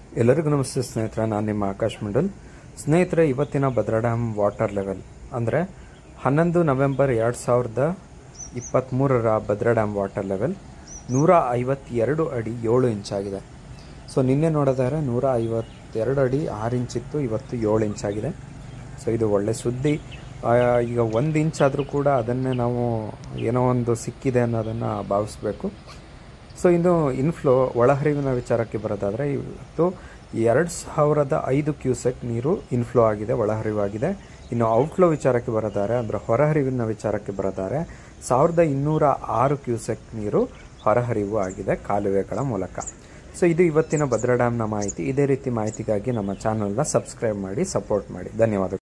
ಎಲ್ಲರಿಗೂ ನಮಸ್ತೆ ಸ್ನೇಹಿತರೆ ನಾನು ನಿಮ್ಮ ಆಕಾಶ್ ಮಂಡಲ್ ಸ್ನೇಹಿತರೆ ಇವತ್ತಿನ ಭದ್ರಾ ಡ್ಯಾಮ್ ವಾಟರ್ ಲೆವೆಲ್ ಅಂದರೆ ಹನ್ನೊಂದು ನವೆಂಬರ್ ಎರಡು ಸಾವಿರದ ಇಪ್ಪತ್ತ್ಮೂರರ ಭದ್ರಾ ಡ್ಯಾಮ್ ವಾಟರ್ ಲೆವೆಲ್ ನೂರ ಐವತ್ತೆರಡು ಅಡಿ ಏಳು ಇಂಚಾಗಿದೆ ಸೊ ನಿನ್ನೆ ನೋಡಿದರೆ ನೂರ ಐವತ್ತೆರಡು ಅಡಿ ಆರು ಇಂಚಿತ್ತು ಇವತ್ತು ಏಳು ಇಂಚಾಗಿದೆ ಸೊ ಇದು ಒಳ್ಳೆ ಸುದ್ದಿ ಆ, ಈಗ ಒಂದು ಇಂಚ್ ಆದರೂ ಕೂಡ ಅದನ್ನೇ ನಾವು ಏನೋ ಒಂದು ಸಿಕ್ಕಿದೆ ಅನ್ನೋದನ್ನು ಭಾವಿಸ್ಬೇಕು ಸೊ ಇನ್ನು ಇನ್ಫ್ಲೋ ಒಳಹರಿವಿನ ವಿಚಾರಕ್ಕೆ ಬರೋದಾದರೆ ಇವತ್ತು ಎರಡು ಸಾವಿರದ ಐದು ಕ್ಯೂಸೆಕ್ ನೀರು ಇನ್ಫ್ಲೋ ಆಗಿದೆ ಒಳಹರಿವಾಗಿದೆ ಇನ್ನು ಔಟ್ಫ್ಲೋ ವಿಚಾರಕ್ಕೆ ಬರೋದಾರೆ ಅಂದರೆ ಹೊರಹರಿವಿನ ವಿಚಾರಕ್ಕೆ ಬರೋದಾರೆ ಸಾವಿರದ ಇನ್ನೂರ ಆರು ಕ್ಯೂಸೆಕ್ ನೀರು ಹೊರಹರಿವು ಆಗಿದೆ ಕಾಲುವೆಗಳ ಮೂಲಕ ಸೊ ಇದು ಇವತ್ತಿನ ಭದ್ರಾ ಡ್ಯಾಮ್ನ ಮಾಹಿತಿ ಇದೇ ರೀತಿ ಮಾಹಿತಿಗಾಗಿ ನಮ್ಮ ಚಾನಲ್ನ ಸಬ್ಸ್ಕ್ರೈಬ್ ಮಾಡಿ ಸಪೋರ್ಟ್ ಮಾಡಿ ಧನ್ಯವಾದಗಳು